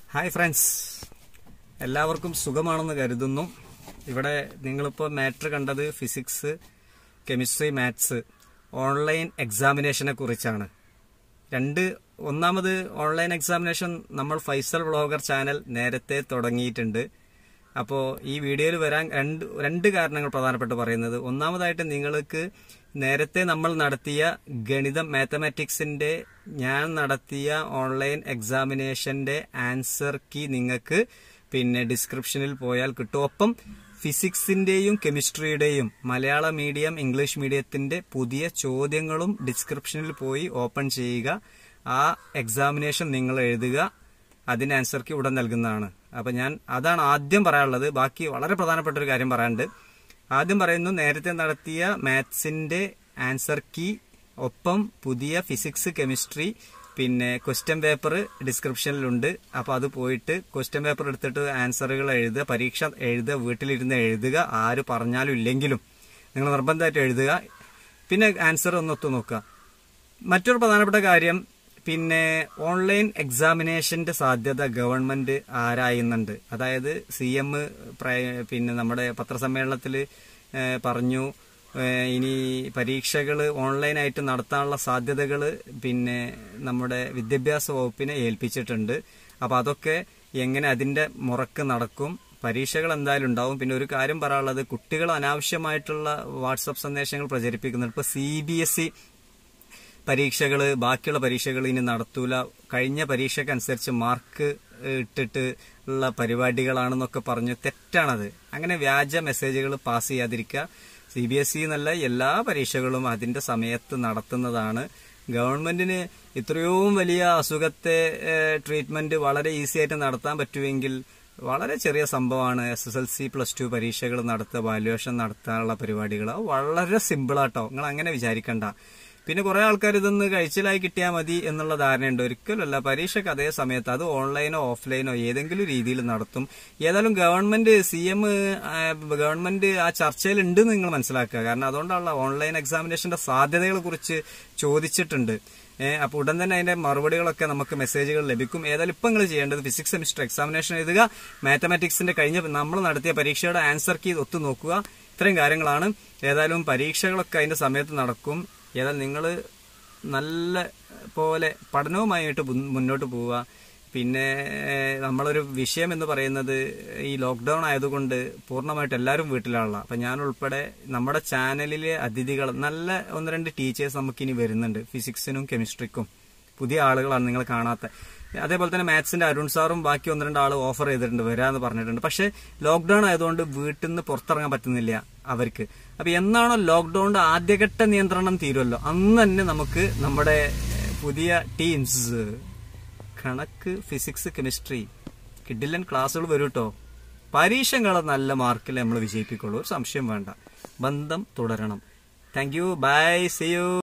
hi friends എല്ലാവർക്കും സുഖമാണെന്ന് കരുതുന്നു ഇവിടെ നിങ്ങളിപ്പോൾ മാറ്റർ കണ്ടത് ഫിസിക്സ് കെമിസ്ട്രി മാത്സ് ഓൺലൈൻ എക്സാമിനേഷനെ കുറിച്ചാണ് രണ്ട് ഒന്നാമത് ഓൺലൈൻ എക്സാമിനേഷൻ നമ്മൾ ഫൈസൽ വ്ളോഗർ ചാനൽ നേരത്തെ തുടങ്ങിയിട്ടുണ്ട് അപ്പോൾ ഈ വീഡിയോയിൽ വരാൻ രണ്ട് രണ്ട് കാരണങ്ങൾ പ്രധാനപ്പെട്ട് പറയുന്നത് ഒന്നാമതായിട്ട് നിങ്ങൾക്ക് നേരത്തെ നമ്മൾ നടത്തിയ ഗണിതം മാത്തമാറ്റിക്സിന്റെ ഞാൻ നടത്തിയ ഓൺലൈൻ എക്സാമിനേഷന്റെ ആൻസർ കീ നിങ്ങൾക്ക് പിന്നെ ഡിസ്ക്രിപ്ഷനിൽ പോയാൽ കിട്ടും ഒപ്പം ഫിസിക്സിന്റെയും കെമിസ്ട്രിയുടെയും മലയാള മീഡിയം ഇംഗ്ലീഷ് മീഡിയത്തിന്റെ പുതിയ ചോദ്യങ്ങളും ഡിസ്ക്രിപ്ഷനിൽ പോയി ഓപ്പൺ ചെയ്യുക ആ എക്സാമിനേഷൻ നിങ്ങൾ എഴുതുക അതിന്റെ ആൻസർ കീ ഉടൻ നൽകുന്നതാണ് അപ്പൊ ഞാൻ അതാണ് ആദ്യം പറയാനുള്ളത് ബാക്കി വളരെ പ്രധാനപ്പെട്ട ഒരു കാര്യം പറയാനുണ്ട് ആദ്യം പറയുന്നു നേരത്തെ നടത്തിയ മാത്സിന്റെ ആൻസർ കീ ഒപ്പം പുതിയ ഫിസിക്സ് കെമിസ്ട്രി പിന്നെ ക്വസ്റ്റ്യൻ പേപ്പർ ഡിസ്ക്രിപ്ഷനിലുണ്ട് അപ്പൊ അത് പോയിട്ട് ക്വസ്റ്റ്യൻ പേപ്പർ എടുത്തിട്ട് ആൻസറുകൾ എഴുതുക പരീക്ഷ എഴുതുക വീട്ടിലിരുന്ന് എഴുതുക ആര് പറഞ്ഞാലും ഇല്ലെങ്കിലും നിങ്ങൾ നിർബന്ധമായിട്ട് എഴുതുക പിന്നെ ആൻസർ ഒന്ന് ഒത്തു നോക്കുക മറ്റൊരു പ്രധാനപ്പെട്ട കാര്യം പിന്നെ ഓൺലൈൻ എക്സാമിനേഷന്റെ സാധ്യത ഗവൺമെന്റ് ആരായുന്നുണ്ട് അതായത് സി എം പിന്നെ നമ്മുടെ പത്രസമ്മേളനത്തിൽ പറഞ്ഞു ഏഹ് ഇനി പരീക്ഷകൾ ഓൺലൈനായിട്ട് നടത്താനുള്ള സാധ്യതകൾ പിന്നെ നമ്മുടെ വിദ്യാഭ്യാസ വകുപ്പിനെ ഏൽപ്പിച്ചിട്ടുണ്ട് അപ്പൊ അതൊക്കെ എങ്ങനെ അതിന്റെ മുറക്ക് നടക്കും പരീക്ഷകൾ എന്തായാലും ഉണ്ടാവും പിന്നെ ഒരു കാര്യം പറയാനുള്ളത് കുട്ടികൾ അനാവശ്യമായിട്ടുള്ള വാട്സപ്പ് സന്ദേശങ്ങൾ പ്രചരിപ്പിക്കുന്നുണ്ട് ഇപ്പൊ സി ബി എസ് ഇ പരീക്ഷകൾ ബാക്കിയുള്ള പരീക്ഷകൾ ഇനി നടത്തൂല കഴിഞ്ഞ പരീക്ഷക്കനുസരിച്ച് മാർക്ക് ഇട്ടിട്ട് ഉള്ള പരിപാടികളാണെന്നൊക്കെ പറഞ്ഞു തെറ്റാണത് അങ്ങനെ വ്യാജ മെസ്സേജുകൾ പാസ് ചെയ്യാതിരിക്കുക സി ബി എസ് ഇ എന്നല്ല എല്ലാ പരീക്ഷകളും അതിന്റെ സമയത്ത് നടത്തുന്നതാണ് ഗവൺമെന്റിന് ഇത്രയും വലിയ അസുഖത്തെ ട്രീറ്റ്മെന്റ് വളരെ ഈസി ആയിട്ട് നടത്താൻ പറ്റുമെങ്കിൽ വളരെ ചെറിയ സംഭവമാണ് S S L C plus two പരീക്ഷകൾ നടത്തുക വാല്യുവേഷൻ നടത്താനുള്ള പരിപാടികൾ അത് വളരെ സിമ്പിളാട്ടോ നിങ്ങൾ അങ്ങനെ വിചാരിക്കണ്ട പിന്നെ കുറെ ആൾക്കാർ ഇതൊന്ന് കഴിച്ചിലായി കിട്ടിയാൽ മതി എന്നുള്ള ധാരണയുണ്ട് ഒരിക്കലല്ല പരീക്ഷയ്ക്ക് അതേ സമയത്ത് അത് ഓൺലൈനോ ഓഫ്ലൈനോ ഏതെങ്കിലും രീതിയിൽ നടത്തും ഏതായാലും ഗവൺമെന്റ് സി എം ഗവൺമെന്റ് ആ ചർച്ചയിൽ ഉണ്ട് നിങ്ങൾ മനസ്സിലാക്കുക കാരണം അതുകൊണ്ടുള്ള ഓൺലൈൻ എക്സാമിനേഷന്റെ സാധ്യതകളെ കുറിച്ച് ചോദിച്ചിട്ടുണ്ട് ഏഹ് അപ്പൊ ഉടൻ തന്നെ അതിന്റെ മറുപടികളൊക്കെ നമുക്ക് മെസ്സേജുകൾ ലഭിക്കും ഏതായാലും ഇപ്പൊ നിങ്ങൾ ചെയ്യേണ്ടത് ഫിസിക്സ് സെമിസ്റ്റർ എക്സാമിനേഷൻ എഴുതുക മാത്തമാറ്റിക്സിന്റെ കഴിഞ്ഞ നമ്മൾ നടത്തിയ പരീക്ഷയുടെ ആൻസർ കീ ഒത്തു നോക്കുക ഇത്രയും കാര്യങ്ങളാണ് ഏതായാലും പരീക്ഷകളൊക്കെ അതിന്റെ സമയത്ത് നടക്കും ഏതായാലും നിങ്ങൾ നല്ല പോലെ പഠനവുമായിട്ട് മുന്നോട്ട് പോവുക പിന്നെ നമ്മളൊരു വിഷയം എന്ന് പറയുന്നത് ഈ ലോക്ക്ഡൌൺ ആയതുകൊണ്ട് പൂർണ്ണമായിട്ട് എല്ലാവരും വീട്ടിലാണല്ലോ അപ്പൊ ഞാൻ ഉൾപ്പെടെ നമ്മുടെ ചാനലിലെ അതിഥികൾ നല്ല ഒന്ന് രണ്ട് ടീച്ചേഴ്സ് നമുക്കിനി വരുന്നുണ്ട് ഫിസിക്സിനും കെമിസ്ട്രിക്കും പുതിയ ആളുകളാണ് നിങ്ങൾ കാണാത്ത അതേപോലെ തന്നെ മാത്സിന്റെ അരുൺ സാറും ബാക്കി ഒന്ന് രണ്ട് ആൾ ഓഫർ ചെയ്തിട്ടുണ്ട് വരാന്ന് പറഞ്ഞിട്ടുണ്ട് പക്ഷെ ലോക്ക്ഡൌൺ ആയതുകൊണ്ട് വീട്ടിൽ നിന്ന് പുറത്തിറങ്ങാൻ പറ്റുന്നില്ല അവർക്ക് അപ്പൊ എന്നാണോ ലോക്ക്ഡൌണിന്റെ ആദ്യഘട്ട നിയന്ത്രണം തീരുമല്ലോ അന്ന് തന്നെ നമുക്ക് നമ്മുടെ പുതിയ ടീംസ് കണക്ക് ഫിസിക്സ് കെമിസ്ട്രി കിഡിലൻ ക്ലാസ്സുകൾ വരും കേട്ടോ പരീക്ഷകളെ നല്ല മാർക്കിൽ നമ്മൾ വിജയിപ്പിക്കുള്ളൂ ഒരു സംശയം വേണ്ട ബന്ധം തുടരണം thank you bye see U